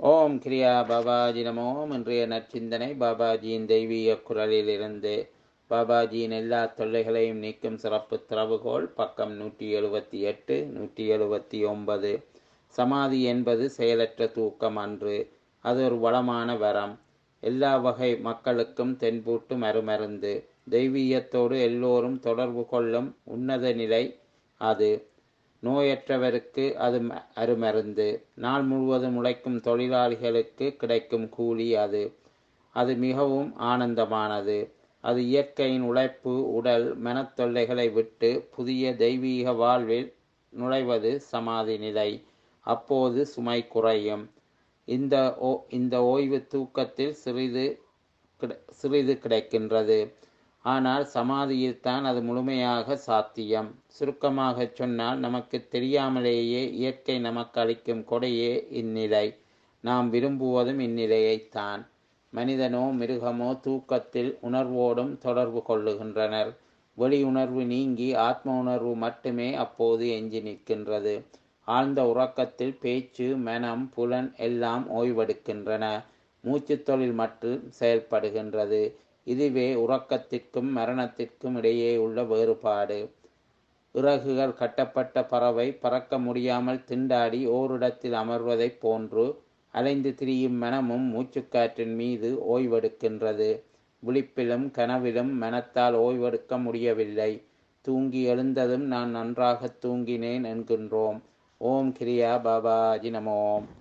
ஓம் கிரியா பாபாஜி நமோம் இன்றைய நற்சிந்தனை பாபாஜியின் தெய்வீக குரலிலிருந்து பாபாஜியின் எல்லா தொல்லைகளையும் நீக்கும் சிறப்பு திறவுகோல் பக்கம் நூற்றி எழுபத்தி எட்டு நூற்றி எழுபத்தி ஒன்பது சமாதி என்பது செயலற்ற தூக்கம் அன்று அது ஒரு வளமான வரம் எல்லா வகை மக்களுக்கும் தென்பூட்டு மறுமருந்து தெய்வீகத்தோடு எல்லோரும் தொடர்பு கொள்ளும் உன்னத நிலை அது நோயற்றவருக்கு அது ம- அருமருந்து நாள் முழுவதும் உழைக்கும் தொழிலாளிகளுக்கு கிடைக்கும் கூலி அது அது மிகவும் ஆனந்தமானது அது இயற்கையின் உழைப்பு உடல் மனத்தொல்லைகளை விட்டு புதிய தெய்வீக வாழ்வில் நுழைவது சமாதி நிலை அப்போது சுமை குறையும் இந்த ஓ இந்த ஓய்வு தூக்கத்தில் சிறிது கிடை- சிறிது கிடைக்கின்றது ஆனால் சமாதியில்தான் அது முழுமையாக சாத்தியம் சுருக்கமாகச் சொன்னால் நமக்கு தெரியாமலேயே இயற்கை நமக்கு அளிக்கும் கொடையே இந்நிலை நாம் விரும்புவதும் இந்நிலையைத்தான் மனிதனோ மிருகமோ தூக்கத்தில் உணர்வோடும் தொடர்பு கொள்ளுகின்றனர் வெளி உணர்வு நீங்கி ஆத்ம உணர்வு மட்டுமே அப்போது எஞ்சி நிற்கின்றது ஆழ்ந்த உறக்கத்தில் பேச்சு மனம் புலன் எல்லாம் ஓய்வெடுக்கின்றன மூச்சுத் தொழில் மட்டும் செயல்படுகின்றது இதுவே உறக்கத்திற்கும் மரணத்திற்கும் இடையே உள்ள வேறுபாடு இறகுகள் கட்டப்பட்ட பறவை பறக்க முடியாமல் திண்டாடி ஓரிடத்தில் அமர்வதைப் போன்று அலைந்து திரியும் மனமும் மூச்சுக்காற்றின் மீது ஓய்வெடுக்கின்றது விழிப்பிலும் கனவிலும் மனத்தால் ஓய்வெடுக்க முடியவில்லை தூங்கி எழுந்ததும் நான் நன்றாக தூங்கினேன் என்கின்றோம் ஓம் கிரியா பாபாஜி நமோம்